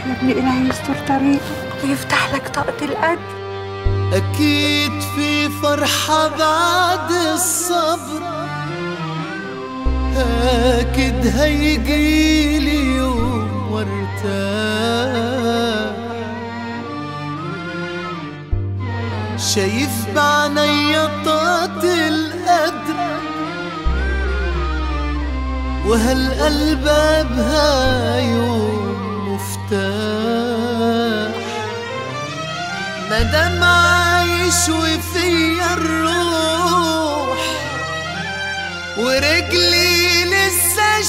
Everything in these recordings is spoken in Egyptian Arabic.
يا ابني إلهي يستر طريقك ويفتح لك طاقة القدر أكيد في فرحة بعد الصبر أكيد هيجيلي يوم وارتاح شايف بعنيا طاقة القدر وهالقلب بها يوم مفتاح مادام عايش وفيا الروح ورجلي لسه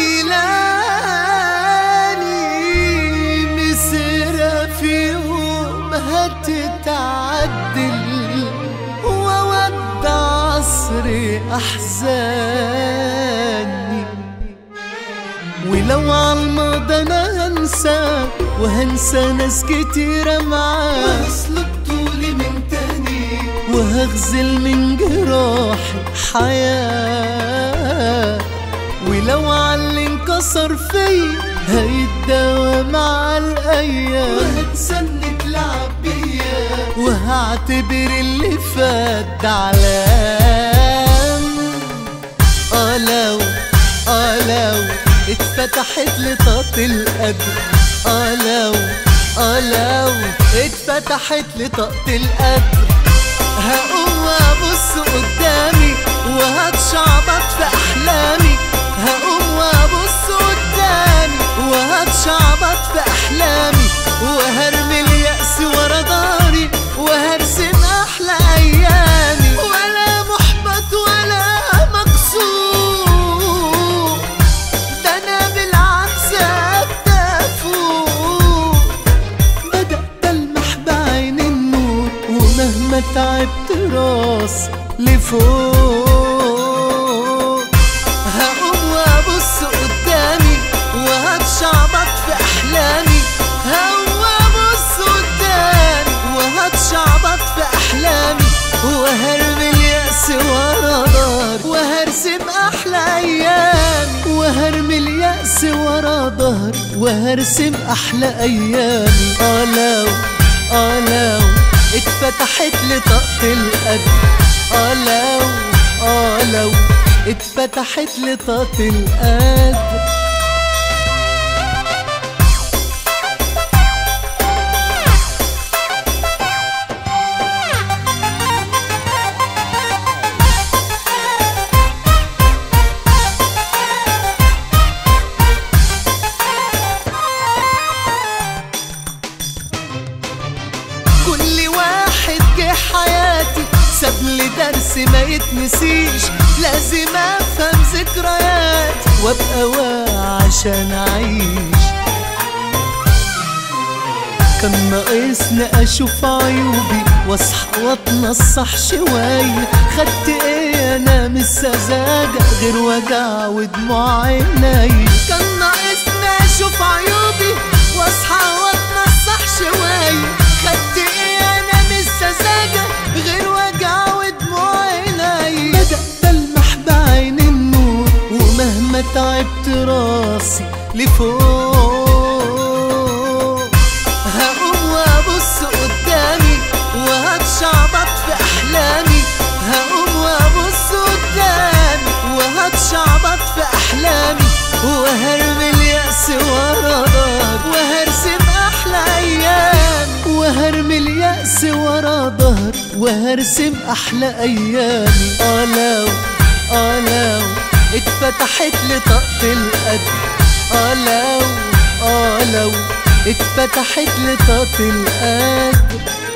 شايلاني مسيرة في يوم هتتعدل وودع عصري أحزاني ولو عالماضي انا هنسى وهنسى ناس كتيرة معاه وهسلك طولي من تاني وهغزل من جراحي حياة ولو عاللي انكسر فيا هيتداوى مع الايام وهتسند لعب بيا وهعتبر اللي فات ده علام اه لو اه لو اتفتحت لي طاقة القدر اه لو اه لو اتفتحت لي طاقة القدر هقوم وابص قدامي وهتشعبط في احلامي هقوم وابص قدامي وهتشعبط في احلامي وهرمي اليأس ورا ضهري وهرسم احلى ايامي ولا محبط ولا مكسور ده انا بالعكس اتفوق بدأت ألمح بعين النور ومهما تعبت راس لفوق هقوم وابص قدامي وهتشعبط في احلامي هقوم وابص قدامي وهتشعبط في احلامي وهرمي اليأس ورا ظهري وهرسم احلى ايامي وهرمي اليأس ورا ظهري وهرسم احلى ايامي اه لو اه لو اتفتحت لي طاقة القدر اه لو اه لو اتفتحت لي طاقة القدر كل واحد جه حياتي ساب لي درس ما يتنسيش لازم افهم ذكرياتي وابقى واعي عشان اعيش كان ناقصني اشوف عيوبي واصحى واتنصح شوية خدت ايه انا من السذاجة غير وجع ودموع عيني كان ناقصني اشوف عيوبي واصحى واتنصح شوية خدت ايه انا من السذاجة غير وجع ودموع عيني بدأت المح بعين النور ومهما تعبت راسي لفوق هقوم وابص قدامي وهتشعبط في احلامي هقوم وابص قدامي وهتشعبط في احلامي وهرمي اليأس ورا ظهري وهرسم احلى ايامي وهرمي اليأس ورا ظهري وهرسم احلى ايامي اه لو اه لو اتفتحت لي طاقة القدر اه لو اه لو اتفتحت لي طاقة القدر